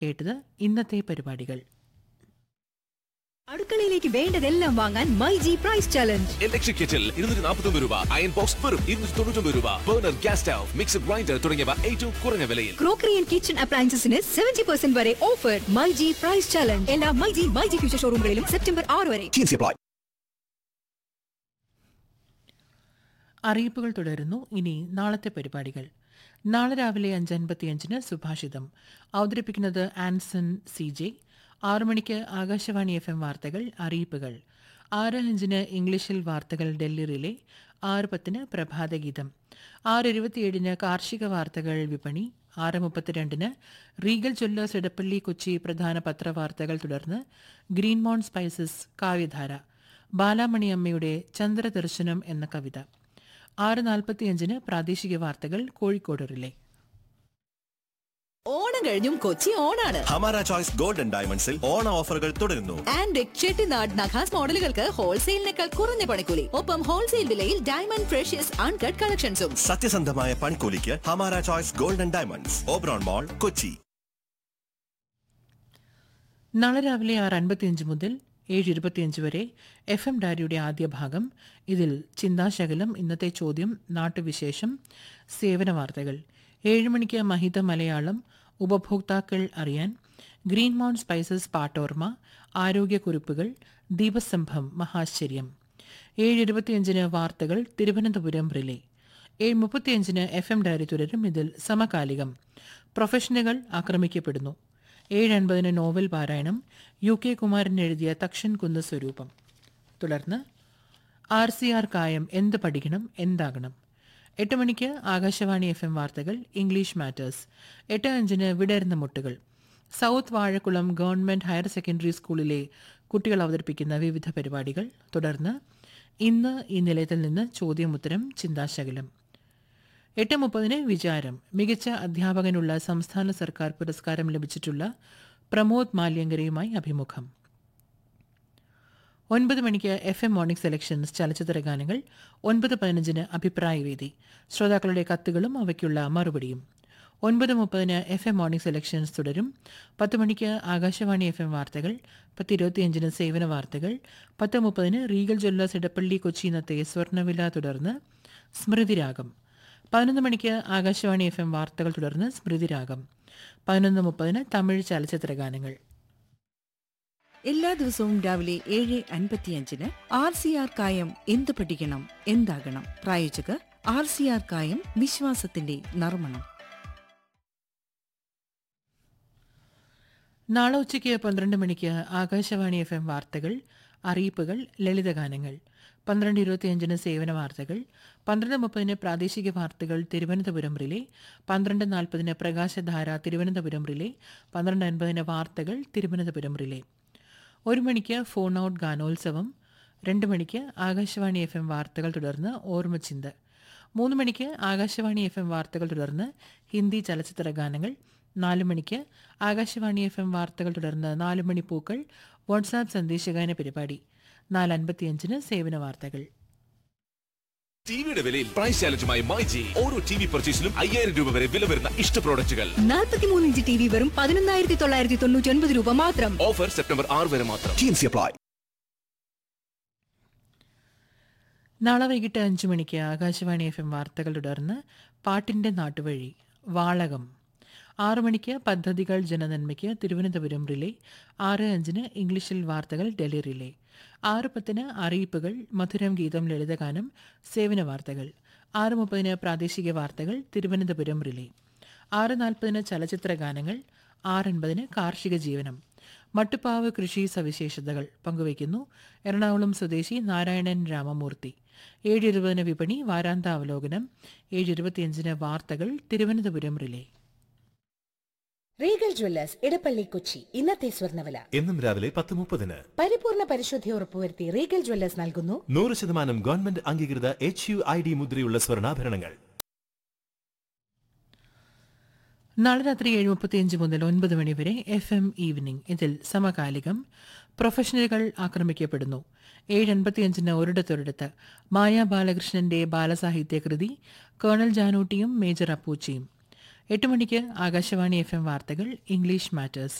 കേട്ടത് ഇന്നത്തെ പരിപാടികൾ അടുക്കളയിലേക്ക് വേണ്ടതെല്ലാം വാങ്ങാൻ My G price challenge electric kettle ഇരുന്നൂറ്റി നാൽപ്പത്തൊമ്പത് രൂപ അയൺ ബോക്സ് വെറും ഇരുന്നൂറ്റി തൊണ്ണൂറ്റൊമ്പത് രൂപ burner gas stove mixer grinder തുടങ്ങിയവ ഏറ്റവും കുറഞ്ഞ വിലയിൽ ക്രോക്കറി ആൻഡ് കിച്ചൺ അപ്ലയൻസസിന് സെവന്റി പെർസെന്റ് വരെ offer My G price challenge എല്ലാ My G My G future ഷോറൂമുകളിലും സെപ്റ്റംബർ ആറ് വരെ അറിയിപ്പുകൾ തുടരുന്നു ഇനി നാളത്തെ പരിപാടികൾ നാളെ രാവിലെ അഞ്ച് അൻപത്തിയഞ്ചിന് സുഭാഷിതം അവതരിപ്പിക്കുന്നത് ആൻസൺ സി ജെ ആറു മണിക്ക് ആകാശവാണി എഫ് എം വാർത്തകൾ അറിയിപ്പുകൾ ആറ് അഞ്ചിന് ഇംഗ്ലീഷിൽ വാർത്തകൾ ഡൽഹി റിലേ ആറ് പത്തിന് പ്രഭാതഗീതം ആറ് ഇരുപത്തിയേഴിന് കാർഷിക വാർത്തകൾ വിപണി ആറ് മുപ്പത്തിരണ്ടിന് റീഗൽ ജ്വല്ലേഴ്സ് ഇടപ്പള്ളി കൊച്ചി പ്രധാന പത്രവാർത്തകൾ തുടർന്ന് ഗ്രീൻമോൺ സ്പൈസസ് കാവ്യധാര ബാലാമണി അമ്മയുടെ ചന്ദ്രദർശനം എന്ന കവിത ആറ് നാൽപ്പത്തിയഞ്ചിന് പ്രാദേശിക വാർത്തകൾ കോഴിക്കോട് റിലേ ഓണം കഴിഞ്ഞും കൊച്ചി ഓണാണ് ഹമാര ചോയ്സ് ഗോൾഡൻ ഡയമണ്ട്സിൽ ഓണ ഓഫറുകൾ തുടരുന്നു ആൻഡ് ചെട്ടിനാട് നഖാസ് മോഡലുകൾക്ക് ഹോൾസെയിലിനേക്കാൾ കുറഞ്ഞ പണിക്കൂലി ഒപ്പം ഹോൾസെയിൽ വിലയിൽ ഡയമണ്ട് ഫ്രഷ്യസ് അൺകട്ട് കളക്ഷൻസും സത്യസന്ധമായ പണിക്കൂലിക്ക് Hamara choice golden diamonds Oberon mall Kochi നാളെ രാവിലെ ആറ് അൻപത്തിയഞ്ച് മുതൽ ഏഴ് ഇരുപത്തിയഞ്ച് വരെ എഫ് എം ഡയറിയുടെ ആദ്യ ഭാഗം ഇതിൽ ചിന്താശകലം ഇന്നത്തെ ചോദ്യം നാട്ടുവിശേഷം സേവന വാർത്തകൾ ഏഴ് മണിക്ക് മഹിത മലയാളം ഉപഭോക്താക്കൾ അറിയാൻ ഗ്രീൻ മൗണ്ട് സ്പൈസസ് പാട്ടോർമ ആരോഗ്യക്കുറിപ്പുകൾ ദീപസ്തംഭം മഹാശ്ചര്യം ഏഴ് ഇരുപത്തിയഞ്ചിന് വാർത്തകൾ തിരുവനന്തപുരം റിലേ ഏഴ് മുപ്പത്തിയഞ്ചിന് എഫ് എം ഡയറി തുടരും ഇതിൽ സമകാലികം പ്രൊഫഷനുകൾ ആക്രമിക്കപ്പെടുന്നു ഏഴ് അൻപതിന് നോവൽ പാരായണം യു കെ കുമാരൻ എഴുതിയ തക്ഷൻ കുന്ന് സ്വരൂപം തുടർന്ന് ആർ സി ആർ കായം എന്ത് പഠിക്കണം എന്താകണം എട്ട് മണിക്ക് ആകാശവാണി എഫ് എം വാർത്തകൾ ഇംഗ്ലീഷ് മാറ്റേഴ്സ് എട്ട് അഞ്ചിന് വിടരുന്ന മുട്ടുകൾ south Vazhakulam government higher secondary സ്കൂളിലെ കുട്ടികൾ അവതരിപ്പിക്കുന്ന വിവിധ പരിപാടികൾ തുടർന്ന് ഇന്ന് ഈ നിലയത്തിൽ നിന്ന് ചോദ്യമുത്തരം ചിന്താശകലം എട്ട് മുപ്പതിന് വിചാരം മികച്ച അധ്യാപകനുള്ള സംസ്ഥാന സർക്കാർ പുരസ്കാരം ലഭിച്ചിട്ടുള്ള പ്രമോദ് മാല്യങ്കരയുമായി അഭിമുഖം ഒൻപത് മണിക്ക് എഫ് എം മോർണിംഗ് സെലക്ഷൻസ് ചലച്ചിത്ര ഗാനങ്ങൾ ഒൻപത് പതിനഞ്ചിന് അഭിപ്രായവേദി ശ്രോതാക്കളുടെ കത്തുകളും അവയ്ക്കുള്ള മറുപടിയും ഒൻപത് മുപ്പതിന് എഫ് എം മോർണിംഗ് സെലക്ഷൻസ് തുടരും പത്ത് മണിക്ക് ആകാശവാണി എഫ് എം വാർത്തകൾ പത്ത് ഇരുപത്തിയഞ്ചിന് സേവന വാർത്തകൾ പത്ത് മുപ്പതിന് റീഗൽ ജ്വല്ലേഴ്സ് ഇടപ്പള്ളി കൊച്ചി ഇന്നത്തെ സ്വർണ്ണവില തുടർന്ന് സ്മൃതിരാഗം പതിനൊന്ന് മണിക്ക് ആകാശവാണി എഫ് എം വാർത്തകൾ തുടർന്ന് സ്മൃതിരാഗം പതിനൊന്ന് മുപ്പതിന് തമിഴ് ചലച്ചിത്ര ഗാനങ്ങൾ എല്ലാ ദിവസവും രാവിലെ ഏഴ് അൻപത്തിയഞ്ചിന് ആർ സി ആർ കായം എന്ത് പഠിക്കണം എന്താകണം പ്രായോജകർ ആർ സി ആർ കായം വിശ്വാസത്തിന്റെ നർമ്മണം നാളെ ഉച്ചയ്ക്ക് പന്ത്രണ്ട് മണിക്ക് ആകാശവാണി എഫ് എം വാർത്തകൾ അറിയിപ്പുകൾ ലളിതഗാനങ്ങൾ പന്ത്രണ്ട് ഇരുപത്തിയഞ്ചിന് സേവന വാർത്തകൾ പന്ത്രണ്ട് മുപ്പതിന് പ്രാദേശിക വാർത്തകൾ തിരുവനന്തപുരം റിലേ പന്ത്രണ്ട് നാൽപ്പതിന് പ്രകാശധാര തിരുവനന്തപുരം റിലേ പന്ത്രണ്ട് അൻപതിന് വാർത്തകൾ തിരുവനന്തപുരം റിലേ ഒരു മണിക്ക് ഫോൺ ഔട്ട് ഗാനോത്സവം രണ്ട് മണിക്ക് ആകാശവാണി എഫ് എം വാർത്തകൾ തുടർന്ന് ഓർമ്മച്ചിന്ത മൂന്ന് മണിക്ക് ആകാശവാണി എഫ് എം വാർത്തകൾ തുടർന്ന് ഹിന്ദി ചലച്ചിത്ര ഗാനങ്ങൾ നാല് മണിക്ക് ആകാശവാണി എഫ് എം വാർത്തകൾ തുടർന്ന് നാല് മണി പൂക്കൾ വാട്സാപ്പ് സന്ദേശഗാന പരിപാടി നാല് അൻപത്തിയഞ്ചിന് സേവന വാർത്തകൾ ടിവിയുടെ വിലയിൽ പ്രൈസ് ചാലഞ്ചുമായി മൈജി ഓരോ ടി വി പർച്ചേസിലും അയ്യായിരം രൂപ വരെ വില വരുന്ന ഇഷ്ട പ്രോഡക്റ്റുകൾ നാൽപ്പത്തിമൂന്ന് ഇഞ്ച് ടി വി വെറും പതിനൊന്നായിരത്തി തൊള്ളായിരത്തി തൊണ്ണൂറ്റി ഒൻപത് രൂപ മാത്രം ഓഫർ സെപ്റ്റംബർ ആറ് വരെ മാത്രം അപ്ലൈ നാളെ വൈകിട്ട് അഞ്ചു മണിക്ക് ആകാശവാണി എഫ് എം വാർത്തകൾ തുടർന്ന് പാട്ടിന്റെ നാട്ടുവഴി വാളകം ആറു മണിക്ക് പദ്ധതികൾ ജനനന്മയ്ക്ക് തിരുവനന്തപുരം റിലേ ആറ് അഞ്ചിന് ഇംഗ്ലീഷിൽ വാർത്തകൾ ഡൽഹി റിലേ ആറ് പത്തിന് അറിയിപ്പുകൾ മധുരം ഗീതം ലളിതഗാനം സേവന വാർത്തകൾ ആറ് മുപ്പതിന് പ്രാദേശിക വാർത്തകൾ തിരുവനന്തപുരം റിലേ ആറ് നാൽപ്പതിന് ചലച്ചിത്ര ഗാനങ്ങൾ ആറൻപതിന് കാർഷിക ജീവനം മട്ടുപ്പാവ് കൃഷി സവിശേഷതകൾ പങ്കുവയ്ക്കുന്നു എറണാകുളം സ്വദേശി നാരായണൻ രാമമൂർത്തി ഏഴ് ഇരുപതിന് വിപണി വാരാന്ത അവലോകനം ഏഴ് ഇരുപത്തിയഞ്ചിന് വാർത്തകൾ Thiruvananthapuram relay Regal Jewellers Edappally Kochi ഇന്നത്തെ സ്വർണ്ണവില എന്നും രാവിലെ പത്ത് മുപ്പതിന് പരിപൂർണ പരിശുദ്ധി ഉറപ്പുവരുത്തി റീഗൽ ജ്വല്ലേഴ്സ് നൽകുന്നു നൂറ് ശതമാനം ഗവൺമെന്റ് അംഗീകൃത എച്ച് യു ഐ ഡി മുദ്രയുള്ള സ്വർണ്ണാഭരണങ്ങൾ നാളെ രാത്രി ഏഴ് മുപ്പത്തിയഞ്ച് മുതൽ ഒൻപത് മണി വരെ എഫ് എം ഈവനിംഗ് ഇതിൽ സമകാലികം പ്രൊഫഷണലുകൾ ആക്രമിക്കപ്പെടുന്നു ഏഴ് എൺപത്തിയഞ്ചിന് ഒരിടത്തൊരിടത്ത് മായ ബാലകൃഷ്ണന്റെ ബാലസാഹിത്യ കൃതി കേണൽ ജാനൂട്ടിയും മേജർ അപ്പൂച്ചിയും എട്ട് മണിക്ക് ആകാശവാണി എഫ് എം വാർത്തകൾ ഇംഗ്ലീഷ് മാറ്റേഴ്സ്